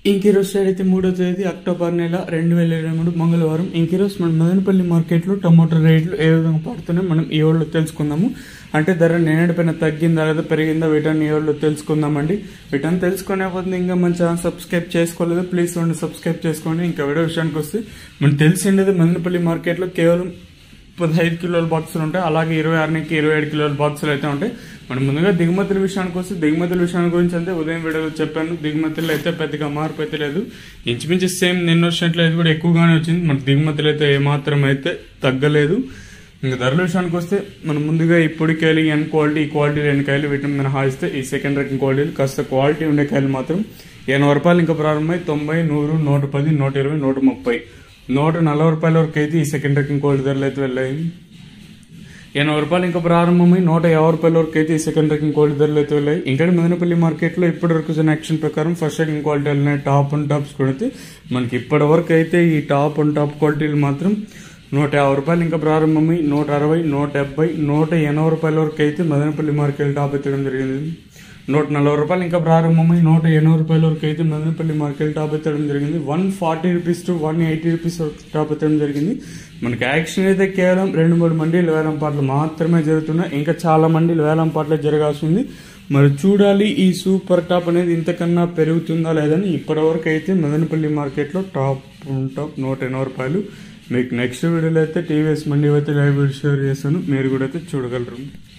ఇంకీరోజు side అయితే మూడో తేదీ అక్టోబర్ నెల రెండు వేల ఇరవై మూడు మంగళవారం ఇంకీరోజు మన మదనపల్లి మార్కెట్లో టమాటో రేట్లు ఏ విధంగా పడుతున్నాయి మనం ఈ వాళ్ళు తెలుసుకుందాము అంటే ధర నేనడిపోయిన తగ్గిందా లేదా పెరిగిందా వీటన్ని ఈ వాళ్ళు తెలుసుకుందామండి వీటన్ని తెలుసుకునే పోతుంది ఇంకా మన ఛానల్ సబ్స్క్రైబ్ చేసుకోలేదు ప్లీజ్ రెండు సబ్స్క్రైబ్ చేసుకోండి ఇంకా వీడియో విషయానికి వస్తే మనం తెలిసిండేది మదనపల్లి మార్కెట్లో కేవలం పదహైదు కిలోల బాక్సులు ఉంటాయి అలాగే ఇరవై ఆరు నుంచి ఇరవై ఏడు కిలోల బాక్సులు అయితే ఉంటాయి మనం ముందుగా దిగుమతుల విషయానికి వస్తే దిగుమతుల విషయాన్ని గురించి అంటే ఉదయం వీడియోలో చెప్పాను దిగుమతులు అయితే పెద్దగా మార్పు అయితే లేదు ఇంచుమించు సేమ్ నిన్న వచ్చినట్లు అయితే కూడా ఎక్కువగానే వచ్చింది మన దిగుమతులు అయితే ఏమాత్రం అయితే తగ్గలేదు ఇంకా ధరల విషయానికి వస్తే మనం ముందుగా ఈ పొడికాయలు ఎన్ క్వాలిటీ ఈ క్వాలిటీ రెండు కాయలు వీటిని మనం హాయిస్తే ఈ సెకండ్ రకం క్వాలిటీలు కాస్త క్వాలిటీ ఉండే కాయలు మాత్రం ఎనభై రూపాయలు ఇంకా ప్రారంభమై తొంభై నూరు నూట పది నూట ఇరవై నూట ముప్పై నూట నలభై రూపాయల వరకు అయితే ఈ సెకండ్ రకం క్వాలిటీ ధరలు అయితే వెళ్ళాయి ఎనభై రూపాయలు ఇంకా ప్రారంభమై నూట యాభై రూపాయల వరకు అయితే ఈ సెకండ్ రకం క్వాలిటీ ధరలు అయితే వెళ్ళాయి ఇంకా మదనపల్లి మార్కెట్లో ఇప్పటి వరకు వచ్చిన యాక్షన్ ప్రకారం ఫస్ట్ సెకండ్ క్వాలిటీ వెళ్ళినాయి టాప్ అండ్ టాప్స్ కూడా అయితే మనకి ఇప్పటి వరకు అయితే ఈ టాప్ అండ్ టాప్ క్వాలిటీలు మాత్రం నూట యాభై రూపాయలు ఇంకా ప్రారంభమై నూట అరవై నూట డెబ్బై నూట ఎనభై రూపాయల వరకు అయితే మదనపల్లి మార్కెట్ టాప్ ఎత్తడం జరిగింది నూట నలభై రూపాయలు ఇంకా ప్రారంభమై నూట ఎనభై రూపాయల వరకు అయితే మదనపల్లి మార్కెట్ టాప్ ఎత్తడం జరిగింది one forty rupees to one eighty rupees వరకు టాప్ ఎత్తడం జరిగింది మనకి యాక్షన్ అయితే కేవలం రెండు మూడు మండీలు వేలం పాటలు మాత్రమే జరుగుతున్నాయి ఇంకా చాలా మండీలు వేలం పాటలు జరగాల్సి ఉంది మరి చూడాలి ఈ సూపర్ టాప్ అనేది ఇంతకన్నా పెరుగుతుందా లేదని ఇప్పటివరకు అయితే మదనపల్లి మార్కెట్లో టాప్ టాప్ నూట ఎనభై రూపాయలు మీకు నెక్స్ట్ వీడియోలో అయితే టీవీఎస్ మండీ అయితే లైవ్ వీడియో షేర్ చేస్తాను మీరు కూడా అయితే చూడగలరు